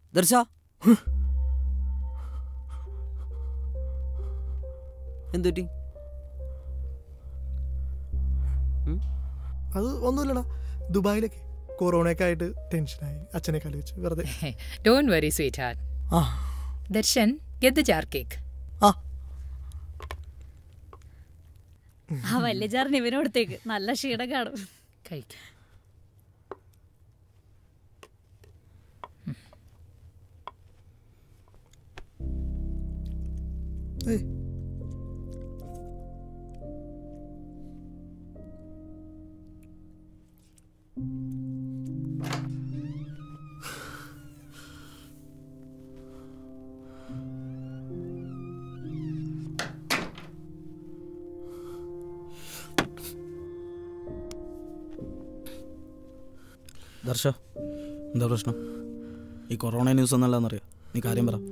ദർശ എന്തുപറ്റി അത് ഒന്നുമില്ലടാ ദുബായിലൊക്കെ കൊറോണയൊക്കെ ആയിട്ട് ടെൻഷനായി അച്ഛനെ കലോചിച്ച് വെറുതെ ഡോണ്ട് വറി സ്വീറ്റ് ഹാർട്ട് ആ Darshan get the jar cake ആ ആ വലിയ ചാറിന് ഇവനോടത്തേക്ക് നല്ല ക്ഷീണം കാണും കഴിക്കാം ഏയ് ദർശ എന്താ പ്രശ്നം ഈ കൊറോണ ന്യൂസ് ഒന്നല്ലെന്നറിയോ നീ കാര്യം പറ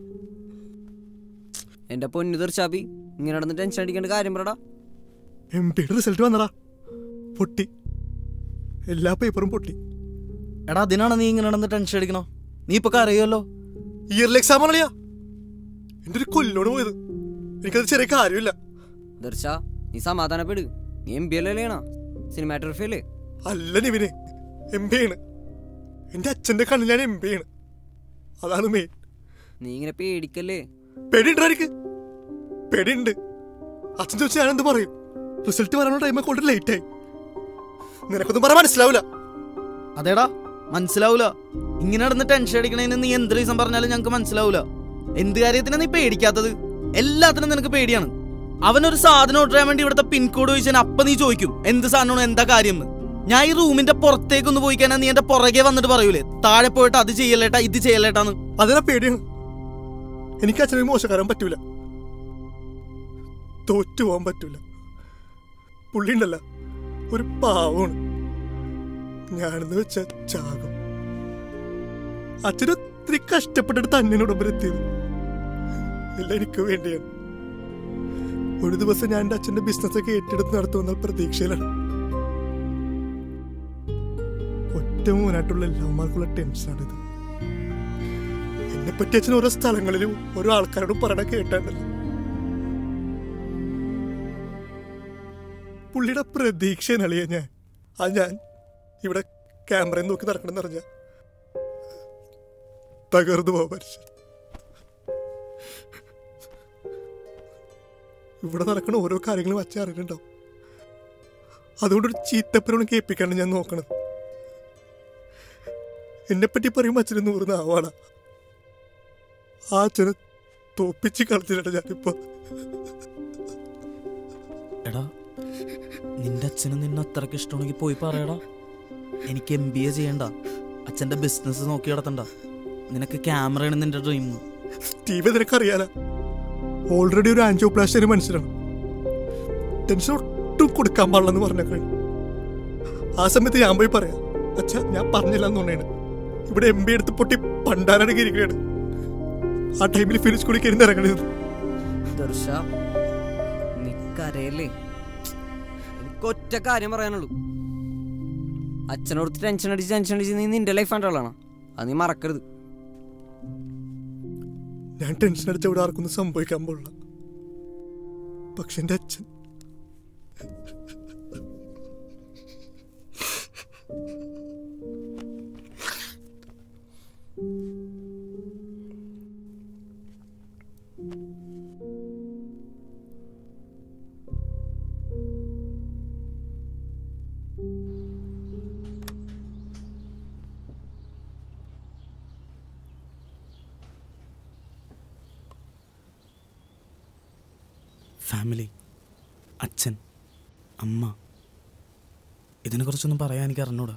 എന്റെ പൊന്നു ദർശാബി ഇങ്ങനെ നടന്ന് ടെൻഷൻ അടിക്കേണ്ട കാര്യം പറടാ എം പിയുടെ റിസൾട്ട് വന്നടാ പൊട്ടി എല്ലാ പേപ്പറും പൊട്ടി എടാ അതിനാണ് നീ ഇങ്ങനെ നടന്ന് ടെൻഷൻ അടിക്കണോ നീ ഇപ്പൊ കരയുമല്ലോ ഇയർലി എക്സാം ആണല്ലയാ എൻ്റെ ഒരു കൊല്ലോട് പോയത് എനിക്കത് ചെറിയ കാര്യമില്ല ദർശ നീ സമാധാനപ്പെട് നീ എം ബി എൽ അല്ലേണ സിനിമാറ്റോഗ്രഫി അല്ലേ അല്ല നിവിനെ എം പി ആണ് എൻ്റെ അച്ഛൻ്റെ കണ്ണിൽ ഞാൻ എം പി ആണ് അതാണ് മെയിൻ നീ ഇങ്ങനെ പേടിക്കല്ലേ പേടിയുണ്ട് എനിക്ക് പേടിയുണ്ട് അച്ഛൻ ചോദിച്ചാൽ ഞാൻ എന്ത് പറയും റിസൾട്ട് വരാനുള്ള ടൈം കൊണ്ട് ലേറ്റ് ആയി നിനക്കൊന്നും പറയാൻ മനസ്സിലാവില്ല അതേടാ മനസ്സിലാവൂല ഇങ്ങനെ നടന്ന് ടെൻഷൻ അടിക്കണേന് നീ എന്ത് റീസൺ പറഞ്ഞാലും ഞങ്ങൾക്ക് മനസ്സിലാവൂല എന്ത് കാര്യത്തിനാ നീ പേടിക്കാത്തത് എല്ലാത്തിനും നിനക്ക് പേടിയാണ് അവനൊരു സാധനം ഓർഡർ ചെയ്യാൻ വേണ്ടി ഇവിടുത്തെ പിൻകോഡ് ചോദിച്ചാൽ അപ്പൊ നീ ചോദിക്കും എന്ത് സാധനമാണ് എന്താ കാര്യം എന്ന് ഞാൻ ഈ റൂമിന്റെ പുറത്തേക്ക് ഒന്ന് പോയി കഴിഞ്ഞാൽ നീ എന്റെ പുറകെ വന്നിട്ട് പറയൂലേ താഴെ പോയിട്ട് അത് ചെയ്യല്ലേട്ടാ ഇത് ചെയ്യല്ലേട്ടാന്ന് അതിനാ പേടിയാണ് എനിക്ക് അച്ഛനെ മോശക്കാരൻ പറ്റൂല തോറ്റു പോകാൻ പറ്റൂല പുള്ളി ഉണ്ടല്ല ഒരു പാവമാണ് ഞാനെന്ന് വെച്ച ചാകും അച്ഛന് ഒത്തിരി കഷ്ടപ്പെട്ടിട്ട് തന്നെ ഉടമ്പരെത്തിയത് എല്ലാം എനിക്ക് വേണ്ടിയാണ് ഒരു ദിവസം ഞാൻ എൻ്റെ അച്ഛൻ്റെ ബിസിനസ്സൊക്കെ ഏറ്റെടുത്ത് നടത്തുമെന്ന പ്രതീക്ഷയിലാണ് ഒറ്റ മോനായിട്ടുള്ള എല്ലാവർക്കുള്ള ടെൻഷനാണിത് എന്നെ പറ്റി അച്ഛൻ ഓരോ സ്ഥലങ്ങളിലും ഓരോ ആൾക്കാരോടും പറയണ കേട്ടാണ്ടല്ലോ പുള്ളിയുടെ പ്രതീക്ഷനളിയ ഞാൻ ആ ഞാൻ ഇവിടെ ക്യാമറയിൽ നോക്കി നടക്കണം എന്നറിഞ്ഞ തകർന്നു പോവാൻ മനുഷ്യൻ ഇവിടെ നടക്കുന്ന ഓരോ കാര്യങ്ങളും അച്ഛൻ അറിഞ്ഞിട്ടുണ്ടാവും അതുകൊണ്ടൊരു ചീത്തപ്പരോടും കേൾപ്പിക്കാണ് ഞാൻ നോക്കണത് എന്നെ പറ്റി പറയുമ്പോൾ അച്ഛന് നൂറ് നാവാണ് ആ അച്ഛനെ തോപ്പിച്ച് കളഞ്ഞിട്ടാ ഞാനിപ്പോ എടാ നിന്റെ അച്ഛന് നിന്നെ അത്രയ്ക്ക് ഇഷ്ടമാണെങ്കിൽ പോയി പറയടാ എനിക്ക് എം ബി എ ചെയ്യണ്ട അച്ഛൻ്റെ ബിസിനസ് നോക്കി നടത്തണ്ട നിനക്ക് ക്യാമറയാണ് നിന്റെ ഡ്രീം സ്റ്റീവ് നിനക്കറിയാല ഓൾറെഡി ഒരു ആൻജിയോപ്ലാസ്റ്റി മനസ്സിലാണ് ടെൻഷൻ ഒട്ടും കൊടുക്കാൻ പാടില്ലെന്ന് പറഞ്ഞേക്ക ആ സമയത്ത് ഞാൻ പോയി പറയാം അച്ഛാ ഞാൻ പറഞ്ഞില്ല എന്ന് തോന്നിയാണ് ഇവിടെ എം ബി എടുത്ത് പൊട്ടി പണ്ടാരാണ് ഇരിക്കുകയാണ് ആ ടൈമിൽ ഫിനിഷ് സ്കൂളിൽ കയറി ഇറങ്ങണത് ദർശ നീ കരയല്ലേ എനിക്ക് ഒറ്റ കാര്യം പറയാനുള്ളൂ അച്ഛനോട് ടെൻഷൻ അടിച്ച് ടെൻഷൻ അടിച്ച് നീ നിന്റെ ലൈഫ് ആണ്ടാളാണ് അത് നീ മറക്കരുത് ഞാൻ ടെൻഷൻ അടിച്ച ഇവിടെ ആർക്കൊന്നും സംഭവിക്കാൻ പോലുള്ള പക്ഷെ എൻ്റെ അച്ഛൻ ഫാമിലി അച്ഛൻ അമ്മ ഇതിനെക്കുറിച്ചൊന്നും പറയാൻ എനിക്ക് അറിഞ്ഞൂടാ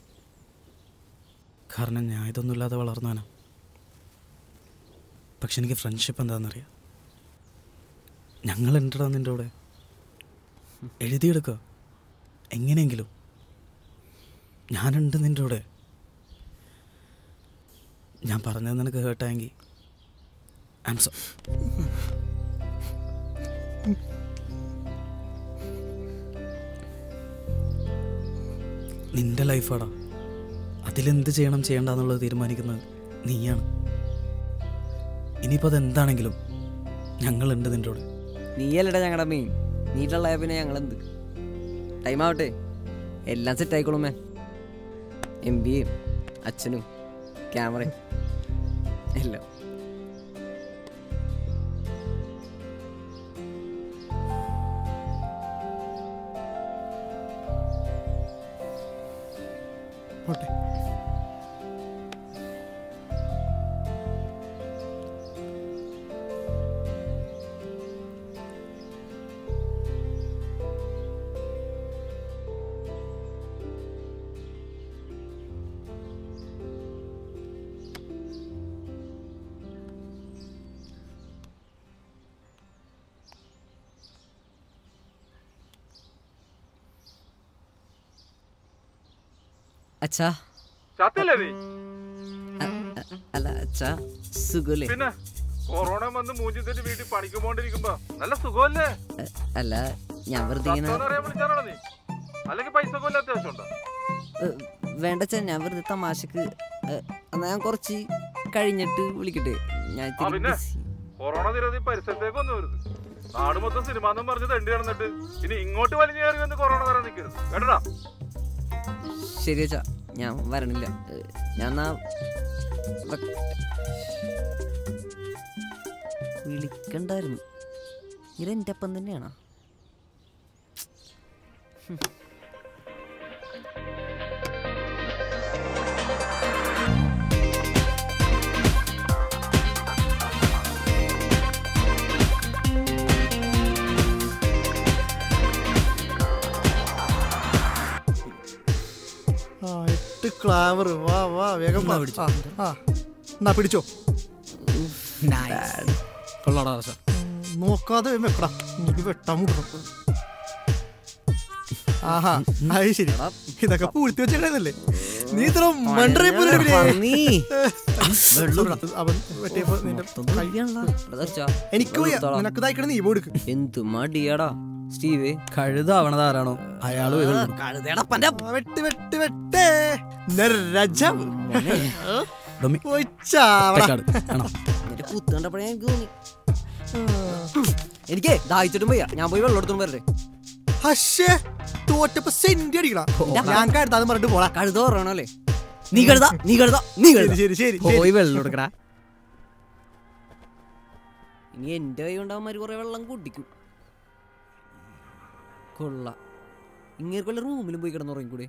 കാരണം ഞാൻ ഇതൊന്നുമില്ലാതെ വളർന്നവനാ പക്ഷെ എനിക്ക് ഫ്രണ്ട്ഷിപ്പ് എന്താണെന്നറിയാം ഞങ്ങൾ ഉണ്ടടാ നിൻ്റെ കൂടെ എഴുതിയെടുക്കുക എങ്ങനെയെങ്കിലും ഞാനുണ്ട് നിൻ്റെ കൂടെ ഞാൻ പറഞ്ഞത് നിനക്ക് കേട്ടായെങ്കിൽ ഐ എം സോ നിന്റെ ലൈഫാടാ അതിലെന്ത് ചെയ്യണം ചെയ്യണ്ട എന്നുള്ളത് തീരുമാനിക്കുന്നത് നീയാണ് ഇനിയിപ്പോൾ അതെന്താണെങ്കിലും ഞങ്ങളുണ്ട് നിൻ്റെ കൂടെ നീയല്ലടാ ഞങ്ങളുടെ മെയിൻ നീട്ടുള്ള പിന്നെ ഞങ്ങളെന്ത് ടൈം ആവട്ടെ എല്ലാം സെറ്റ് ആയിക്കോളും മാൻ എം ബിയും അച്ഛനും ക്യാമറയും എല്ലാം പോട്ടെ അച്ഛാ ചത്തില്ലേ നീ അല്ല അച്ഛാ സുഖല്ലേ പിന്നെ കൊറോണ വന്ന് മൂഞ്ചി തെറ്റി വീട്ടിൽ പണിക്ക് പോണ്ടിരിക്കുമ്പോ നല്ല സുഖമല്ലേ അ- അല്ല ഞാൻ വെറുതെ ഇങ്ങനെ ചത്തോന്ന് അറിയാൻ വിളിച്ചാണോ നീ അല്ലെങ്കിൽ പൈസ കൊല്ല അത്യാവശ്യം ഉണ്ടോ ഏ, വേണ്ട അച്ഛാ ഞാൻ വെറുതെ തമാശക്ക് ഏ, എന്നാ ഞാൻ കുറച്ച് കഴിഞ്ഞിട്ട് വിളിക്കട്ടെ ഞാൻ ആ, ഇത്തിരി പിന്നെ? busy. കൊറോണ തീരതി പരിസരത്തേക്ക് ഒന്നും വരുത് നാട് മൊത്തം സിനിമ എന്നും പറഞ്ഞ് തെണ്ടി നടന്നിട്ട് ഇനി ഇങ്ങോട്ട് വലിഞ്ഞു കയറി വന്ന് കൊറോണ തരാൻ നിൽക്കരുത് കേട്ടടാ ശരി അച്ഛാ ഞാൻ വരണില്ല ഏ, ഞാൻ എന്നാ വെ- വിളിക്കണ്ടായിരുന്നു ഇതെന്റെ അപ്പം തന്നെയാണോ ആ എട്ട് ക്ലാവർ വാ വാ വേഗം വാ. ആ, ആ എന്നാ പിടിച്ചോ കൊള്ളാടാ ആശ ഉം, നോക്കാതെ വെക്കടാ എനിക്ക് വെട്ടാൻ മുട്ടണം ആഹാ അത് ശരി ഇതൊക്കെ പൂഴ്ത്തി വെച്ചേക്കണല്ലേ നീ ഇത്ര മണ്ടറെ പന്നി. അവൻ വെട്ടിയപ്പോ നിന്റെ കൈ എടാ അച്ഛാ, എനിക്ക് വയ്യ വെളുത്തോളാം. നിനക്ക് ഇതായിക്കണ നീ പോടുക്ക് എന്ത് മടിയാടാ സ്റ്റീവ് കഴുതാവണത് ആരാണോ അയാളും ഇത് കൊടുക്കും. കഴുതേടപ്പന്റെ വെട്ട് വെട്ട് വെട്ടേ രാജാവ് ഡൊമ്മി, പോയി ചാവടാ. തെക്കാട്. ആണോ? നിന്റെ കുത്ത് കണ്ടപ്പോഴേ എനിക്ക് തോന്നി എനിക്ക് ദാഹിച്ചിട്ടും വയ്യ ഞാൻ പോയി വെള്ളം എടുത്തോണ്ട് വരട്ടെ ഹശ്ശേ തോറ്റപ്പോ സെന്റ് അടിക്കടാ ഞാൻ കരുതാന്ന് പറഞ്ഞിട്ട് പോടാ കഴുത പറയണല്ലേ നീ കഴുത നീ കഴുത നീ ശരി കഴുത ശരി ശരി പോയി വെള്ളം എടുക്കടാ ഇനി എന്റെ കൈ കൊണ്ടാവന്മാര് കുറെ വെള്ളം കുടിക്കും കൊള്ള ഇങ്ങനെ കൊല്ല റൂമിലും പോയി കിടന്നുറങ്ങിക്കൂടെ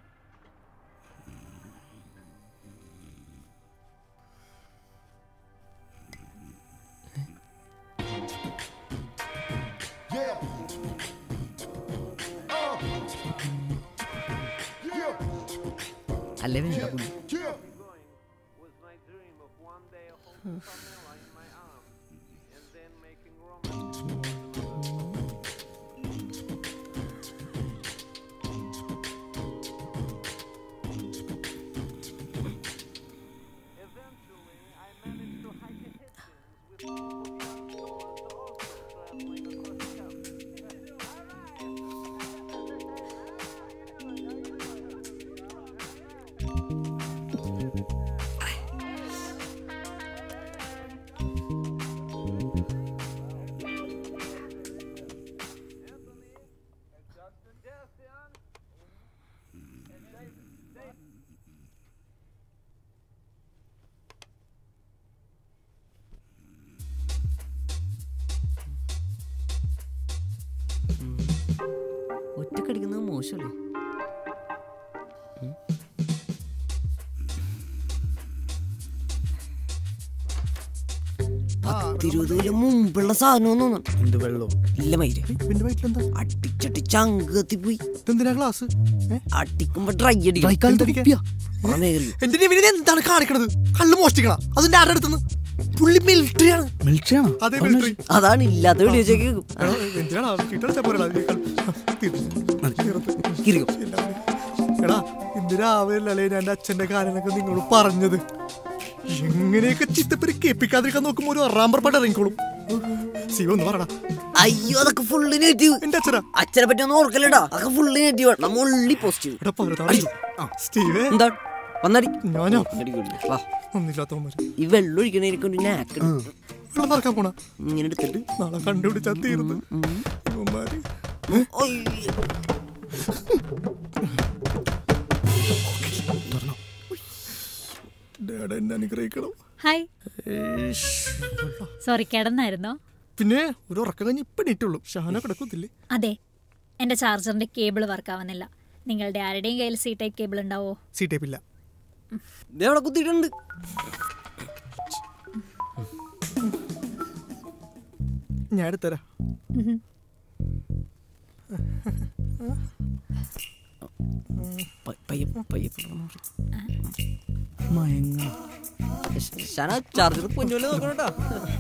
അല്ലേ വേണ്ട പുള്ളി ഒറ്റക്കടിക്കുന്നത് മോശമല്ലേ ഉം. പത്തിരുപത് കൊല്ലം മുമ്പുള്ള സാധനം തോന്നുന്നു എന്ത് വെള്ളോ ഇല്ല മയില് പിന്നെ വയറ്റിലെന്താ അടിച്ചടി ചങ്ക് കത്തിപ്പോയി ഇതെന്തിനാ ക്ലാസ് അടിക്കുമ്പോ ഡ്രൈ കാലത്ത് അടിക്കാൻ? എന്റെ രവിനെ എന്താണ് കാണിക്കണത് കള്ള് മോഷ്ടിക്കണ അതിന്റെ ആരുടെ അടുത്തുനിന്ന് പുള്ളി മിലിറ്ററി ആണ് മിൽച്ചയാണോ അതെ മിലിറ്ററി അതാണ് ഇല്ലാത്ത വെടിവെച്ചേക്ക് എന്തിനാണ് ചീട്ടടിച്ചാ പോരാ കിരിക്കും എടാ ഇന്ന് രാവിലെ ഞാൻ എന്റെ അച്ഛന്റെ കാര്യങ്ങളൊക്കെ നിങ്ങളോട് പറഞ്ഞത് എങ്ങനെയൊക്കെ ചിത്തപ്പരി കേൾപ്പിക്കാതിരിക്കാൻ നോക്കുമ്പോ ഒരു അറാമ്പർ പാട്ട് ഇറങ്ങിക്കോളും ശിവ ഒന്ന് പറടാ അയ്യോ അതൊക്കെ ഫുള്ള് നെഗറ്റീവ് എന്റെ അച്ഛനാ അച്ഛനെ പറ്റി ഒന്നും ഓർക്കല്ലടാ അതൊക്കെ ഫുള്ള് നെഗറ്റീവ് നമ്മ ഉള്ളി പോസിറ്റീവ് എടാ പറഞ്ഞ സ്റ്റീവേ എന്താ വന്നടി ഞാനോ അടിക്കൂല വാ ഒന്നില്ലാത്തവന്മാര് ഈ വെള്ളം ഒഴിക്കണേക്ക് ഒരു നാക്ക് ഇവിടെ നടക്കാൻ പോണ ഇങ്ങനെ എടുത്തിട്ട് നാളെ കണ്ടുപിടിച്ചാ തീർന്ന് ഇവന്മാര് ഡാഡ എന്നെ അനുഗ്രഹിക്കണം ഹായ് സോറി കിടന്നായിരുന്നോ പിന്നെ ഒരു ഉറക്കം കഴിഞ്ഞ് ഇപ്പൊ നീറ്റുള്ളൂ ഷാന കിടക്കത്തില്ലേ അതെ എന്റെ ചാർജറിന്റെ കേബിൾ വർക്ക് ആവുന്നില്ല നിങ്ങളുടെ ആരുടെയും കയ്യിൽ സി ടൈപ്പ് കേബിൾ ഉണ്ടാവോ സി ടൈപ്പ് ഇല്ല ദേ അവിടെ കുത്തിയിട്ടുണ്ട് ഞാൻ എടുത്തരാ പ- പയ്യെ പയ്യെ മയങ്ങ ഷാന ചാർജർ പൊന്നുപോലെ നോക്കണം കേട്ടോ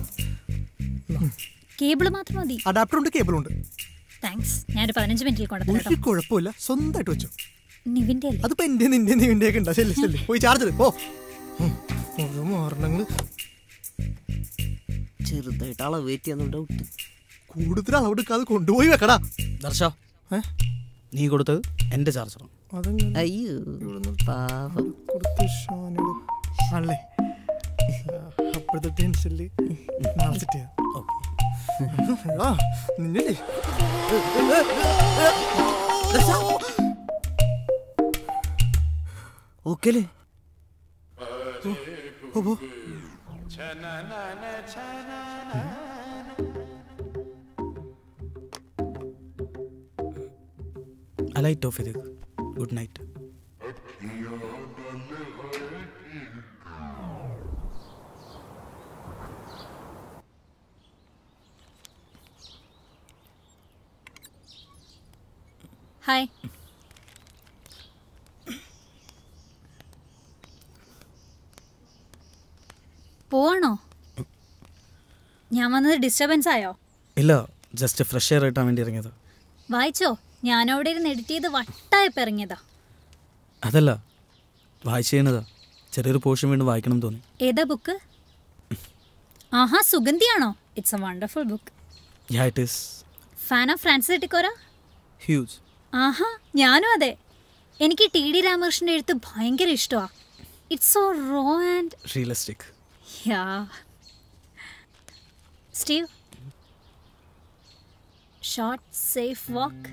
കേബിൾ മാത്രം മതി അഡാപ്റ്റർ ഉണ്ട് കേബിൾ ഉണ്ട് താങ്ക്സ് ഞാനൊരു പതിനഞ്ച് മിനിറ്റിൽ കൊണ്ടുതരാം ഒരു കുഴപ്പമില്ല സ്വന്തമായിട്ട് വെച്ചോ നിവിന്റെ അല്ലേ അതിപ്പോ എന്റെ നിന്റെ നിന്റെ ഒക്കെ ഉണ്ടാ ശല്യം ശല്യം പോയി ചാർജർ പോ ഉം. ഓരോ മാരണങ്ങള് ചെറുതായിട്ട് അളവ് കയറ്റിയാന്ന് ഡൗട്ട് കൂടുതൽ അളവെടുക്കാതെ കൊണ്ടുപോയി വെക്കടാ ദർശ ഏ? നീ കൊടുത്തത് എന്റെ ചാർജർ അതെങ്ങനെ അയ്യോ പാവം കൊടുത്ത് ഷാനോട് ആണല്ലേ അപ്പോഴത്തെ ടെൻഷനില് നാളെ സെറ്റ് ചെയ്യാം ആ നിന്നെ ഓക്കെ അല്ലേ ഓ പോ. ആ ലൈറ്റ് ഓഫ് ചെയ്തേക്ക് ഗുഡ് നൈറ്റ് ഹായ് പോവാണോ ഞാൻ വന്നത് ഡിസ്റ്റർബൻസ് ആയോ ഇല്ല ജസ്റ്റ് ഫ്രഷ് എയർ കിട്ടാൻ വേണ്ടി ഇറങ്ങിയത് വായിച്ചോ ഞാനവിടെ ഇരുന്ന് എഡിറ്റ് ചെയ്ത് വട്ടായപ്പ് ഇറങ്ങിയതാ അതല്ല വായിച്ചു ചെയ്യുന്നതാ ചെറിയൊരു പോർഷൻ വീണ്ടും വായിക്കണം എന്ന് തോന്നി ഏതാ ബുക്ക് ആഹാ സുഗന്ധിയാണോ it's a wonderful book yeah it is fan of Francis Ittycora huge ആഹാ ഞാനും അതെ എനിക്ക് ടി ഡി രാമകൃഷ്ണൻ്റെ എഴുത്ത് ഭയങ്കര ഇഷ്ടമാണ് it's so raw and realistic yeah Steve short safe walk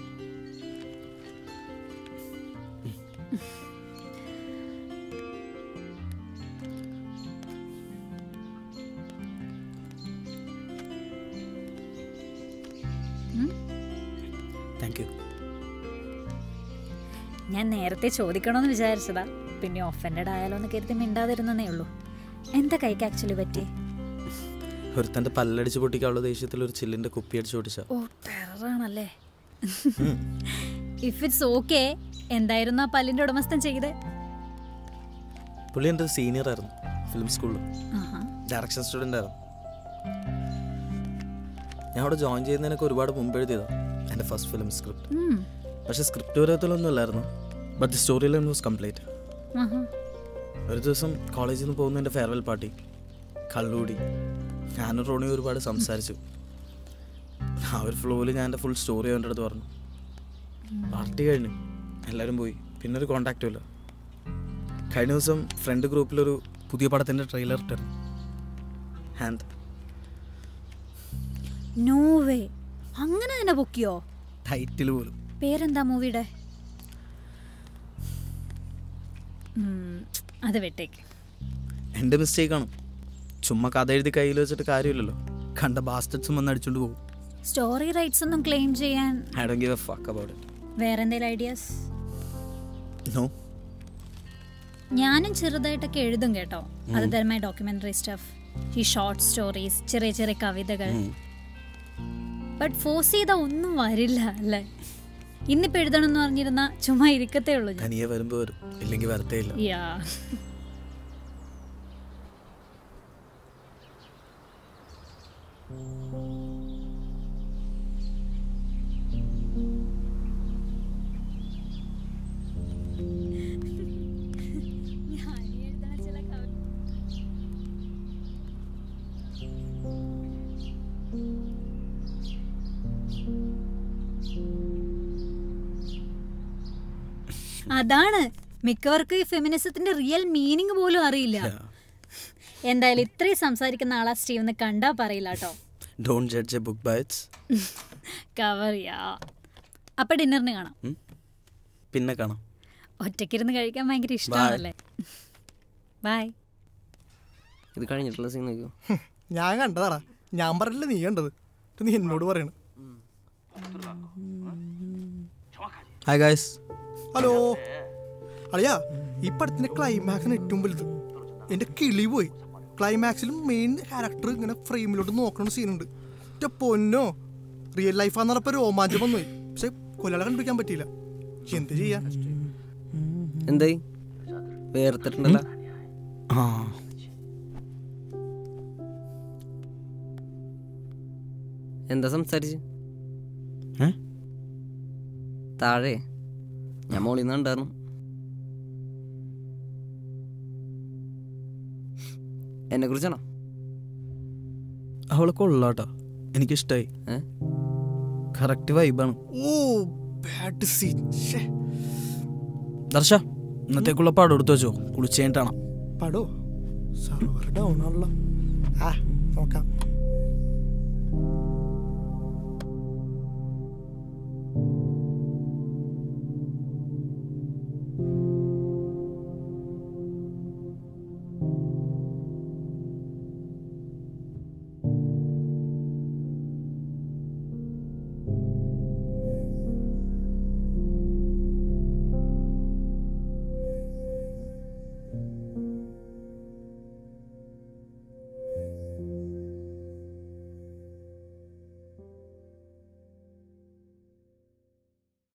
thank you ഞാൻ നേരത്തെ ചോദിക്കണമെന്ന് വിചാരിച്ചതാ പിന്നെ ഒഫൻഡഡ് ആയാലോ എന്ന് കരുതി മിണ്ടാതിരുന്നേ ഉള്ളൂ എന്താ കൈക്ക് ആക്ച്വലി പറ്റി ഒരുത്തൻ്റെ പല്ലടിച്ച് പൊട്ടിക്കാനുള്ള ദേഷ്യത്തിൽ ഒരു ചില്ലിൻ്റെ കുപ്പി അടിച്ച് പൊട്ടിച്ച ഓ ടെററാണല്ലേ ഇഫ് ഇറ്റ്സ് ഓക്കെ എന്തായിരുന്നു ആ പല്ലിന്റെ ഉടമസ്ഥൻ ചെയ്തേ പുള്ളി എൻ്റെ സീനിയർ ആയിരുന്നു ഫിലിം സ്കൂളിൽ ആഹാ. ഡയറക്ഷൻ സ്റ്റുഡൻ്റ് ആയിരുന്നു ഞാൻ അവിടെ ജോയിൻ ചെയ്യുന്നതിനൊക്കെ ഒരുപാട് മുമ്പ് എഴുതിയതാണ് എൻ്റെ ഫസ്റ്റ് ഫിലിം സ്ക്രിപ്റ്റ് ഉം. പക്ഷേ സ്ക്രിപ്റ്റ് വരത്തിലൊന്നും ഇല്ലായിരുന്നു but the story line was complete ആഹാ. ഒരു ദിവസം കോളേജിൽ നിന്ന് പോകുന്ന എൻ്റെ ഫെയർവെൽ പാർട്ടി കള്ളുകൂടി ഞാനും റോണിയും ഒരുപാട് സംസാരിച്ചു ആ ഒരു ഫ്ലോയിൽ ഞാൻ എൻ്റെ ഫുൾ സ്റ്റോറി അവൻ്റെ അടുത്ത് പറഞ്ഞു പാർട്ടി കഴിഞ്ഞു എല്ലാവരും പോയി പിന്നെ ഒരു കോണ്ടാക്റ്റും ഇല്ല കഴിഞ്ഞ ദിവസം ഫ്രണ്ട് ഗ്രൂപ്പിലൊരു പുതിയ പടത്തിൻ്റെ ട്രെയിലർ ഇട്ടിരുന്നു ഹാൻഡ് നോ വേ അങ്ങനെ തന്നെ പൊക്കിയോ ടൈറ്റിൽ പോലും പേരെന്താ മൂവിയുടെ ഉം, അത് വിട്ടേക്ക് എൻ്റെ മിസ്റ്റേക്കാണ് ചുമ്മാ കഥ എഴുതി കയ്യിൽ വെച്ചിട്ട് കാര്യമില്ലല്ലോ കണ്ട ബാസ്റ്റഡ്സും വന്ന് അടിച്ചുകൊണ്ട് പോകും സ്റ്റോറി റൈറ്റ്സ് ഒന്നും ക്ലെയിം ചെയ്യാൻ I don't give a fuck about it വേറെ എന്തെങ്കിലും ഐഡിയാസ് നോ ഞാനും ചെറുതായിട്ടൊക്കെ എഴുതും കേട്ടോ അത് തരുമായ ഡോക്യുമെന്ററി സ്റ്റഫ് ഈ ഷോർട്ട് സ്റ്റോറീസ് ചെറിയ ചെറിയ കവിതകൾ ബട്ട് ഫോഴ്സ് ചെയ്താ ഒന്നും വരില്ല അല്ലേ ഇന്നിപ്പോ എഴുതണം എന്ന് പറഞ്ഞിരുന്ന ചുമ്മാ ഇരിക്കത്തേ ഉള്ളൂ ഞാൻ തനിയെ വരുമ്പോൾ വരും ഇല്ലെങ്കിൽ വരത്തേ ഇല്ല യാ അതാണ് മിക്കവർക്കും ഈ ഫെമിനിസത്തിന്റെ റിയൽ മീനിങ് പോലും അറിയില്ല എന്തായാലും ഇത്രയും സംസാരിക്കുന്ന ആളാ സ്റ്റീവ് എന്ന് കണ്ടാ പറയില്ല കേട്ടോ don't judge a book by its cover ചെയ്യാ അപ്പൊ ഡിന്നറിന് കാണാം പിന്നെ കാണാം ഒറ്റയ്ക്കിരുന്ന് കഴിക്കാൻ ഭയങ്കര ഇഷ്ടമാണല്ലേ ബൈ ഇത് കഴിഞ്ഞിട്ടുള്ള സീൻ നോക്കിയോ ഞാൻ കണ്ടതാടാ ഞാൻ പറഞ്ഞില്ല നീ കണ്ടത് ഇത് നീ എന്നോട് പറയണം ഹായ് ഗായ്സ് ഹലോ അളിയാ ഈ പടത്തിന്റെ ക്ലൈമാക്സിന് ഏറ്റവും വലുത് എന്റെ കിളി പോയി ക്ലൈമാക്സിലും മെയിൻ ക്യാരക്ടർ ഇങ്ങനെ ഫ്രെയിമിലോട്ട് നോക്കണ സീനുണ്ട് എന്റെ പൊന്നോ റിയൽ ലൈഫാന്ന് പറഞ്ഞപ്പോ രോമാഞ്ചം വന്നു പോയി പക്ഷെ കൊല്ലാളെ കണ്ടുപിടിക്കാൻ പറ്റിയില്ല എന്ത് ചെയ്യാ എന്തായി വേർത്തിട്ടുണ്ടല്ലോ ആ എന്താ സംസാരിച്ച് ഏ? താഴെ ഞാൻ മോളിൽ നിന്ന് ഉണ്ടായിരുന്നു എന്നെ കുറിച്ചാണോ അവളെ കൊള്ളാട്ടോ എനിക്കിഷ്ടായി ഏ? കറക്റ്റ് വൈബാണ് ഓ ബാഡ് സീൻ ദർശ ഇന്നത്തേക്കുള്ള പടം എടുത്തു വെച്ചോ കുളിച്ച് കഴിഞ്ഞിട്ടാണ് പടോ സർവർ ഡൗൺ ആണല്ലോ ആ നോക്കാം